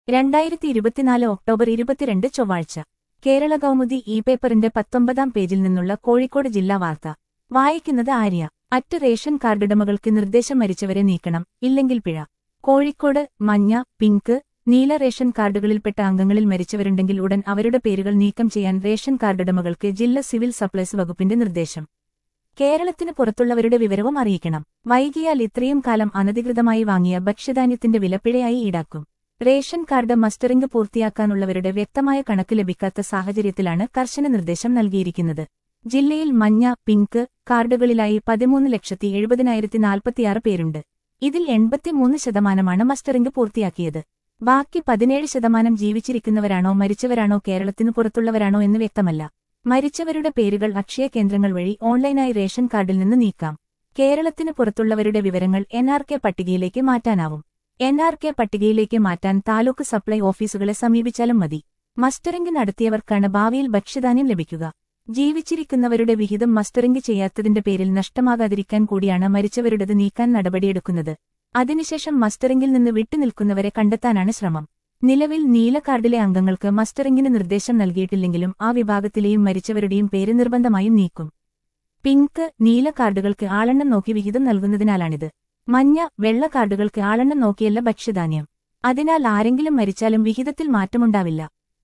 രണ്ടായിരത്തി ഇരുപത്തിനാല് ഒക്ടോബർ ഇരുപത്തിരണ്ട് ചൊവ്വാഴ്ച കേരള കൗമുദി ഇ പേപ്പറിന്റെ പത്തൊമ്പതാം പേജിൽ നിന്നുള്ള കോഴിക്കോട് ജില്ലാ വാർത്ത വായിക്കുന്നത് ആര്യ അറ്റ് റേഷൻ കാർഡുടമകൾക്ക് നിർദ്ദേശം മരിച്ചവരെ നീക്കണം ഇല്ലെങ്കിൽ പിഴ കോഴിക്കോട് മഞ്ഞ പിങ്ക് നീല റേഷൻ കാർഡുകളിൽപ്പെട്ട അംഗങ്ങളിൽ മരിച്ചവരുണ്ടെങ്കിൽ ഉടൻ അവരുടെ പേരുകൾ നീക്കം ചെയ്യാൻ റേഷൻ കാർഡുടമകൾക്ക് ജില്ലാ സിവിൽ സപ്ലൈസ് വകുപ്പിന്റെ നിർദ്ദേശം കേരളത്തിന് പുറത്തുള്ളവരുടെ വിവരവും അറിയിക്കണം വൈകിയാൽ ഇത്രയും കാലം അനധികൃതമായി വാങ്ങിയ ഭക്ഷ്യധാന്യത്തിന്റെ വിലപ്പിഴയായി ഈടാക്കും റേഷൻ കാർഡ് മസ്റ്ററിംഗ് പൂർത്തിയാക്കാനുള്ളവരുടെ വ്യക്തമായ കണക്ക് ലഭിക്കാത്ത സാഹചര്യത്തിലാണ് കർശന നിർദ്ദേശം നൽകിയിരിക്കുന്നത് ജില്ലയിൽ മഞ്ഞ പിങ്ക് കാർഡുകളിലായി പതിമൂന്ന് ലക്ഷത്തി എഴുപതിനായിരത്തി നാൽപ്പത്തിയാറ് പേരുണ്ട് ഇതിൽ എൺപത്തിമൂന്ന് ശതമാനമാണ് മസ്റ്ററിംഗ് പൂർത്തിയാക്കിയത് ബാക്കി പതിനേഴ് ശതമാനം ജീവിച്ചിരിക്കുന്നവരാണോ മരിച്ചവരാണോ കേരളത്തിനു പുറത്തുള്ളവരാണോ എന്ന് വ്യക്തമല്ല മരിച്ചവരുടെ പേരുകൾ അക്ഷയ കേന്ദ്രങ്ങൾ വഴി ഓൺലൈനായി റേഷൻ കാർഡിൽ നിന്ന് നീക്കാം കേരളത്തിന് പുറത്തുള്ളവരുടെ വിവരങ്ങൾ എൻ ആർ കെ പട്ടികയിലേക്ക് മാറ്റാനാവും എൻ ആർ കെ പട്ടികയിലേക്ക് മാറ്റാൻ താലൂക്ക് സപ്ലൈ ഓഫീസുകളെ സമീപിച്ചാലും മതി മസ്റ്ററിംഗ് നടത്തിയവർക്കാണ് ഭാവിയിൽ ഭക്ഷ്യധാന്യം ലഭിക്കുക ജീവിച്ചിരിക്കുന്നവരുടെ വിഹിതം മസ്റ്ററിംഗ് ചെയ്യാത്തതിന്റെ പേരിൽ നഷ്ടമാകാതിരിക്കാൻ കൂടിയാണ് മരിച്ചവരുടേത് നീക്കാൻ നടപടിയെടുക്കുന്നത് അതിനുശേഷം മസ്റ്ററിംഗിൽ നിന്ന് വിട്ടുനിൽക്കുന്നവരെ കണ്ടെത്താനാണ് ശ്രമം നിലവിൽ നീല കാർഡിലെ അംഗങ്ങൾക്ക് മസ്റ്ററിംഗിന് നിർദ്ദേശം നൽകിയിട്ടില്ലെങ്കിലും ആ വിഭാഗത്തിലെയും മരിച്ചവരുടെയും പേര് നിർബന്ധമായും നീക്കും പിങ്ക് നീല കാർഡുകൾക്ക് ആളെണ്ണം നോക്കി വിഹിതം നൽകുന്നതിനാലാണിത് മഞ്ഞ വെള്ള കാർഡുകൾക്ക് ആളെണ്ണം നോക്കിയല്ല ഭക്ഷ്യധാന്യം അതിനാൽ ആരെങ്കിലും മരിച്ചാലും വിഹിതത്തിൽ മാറ്റമുണ്ടാവില്ല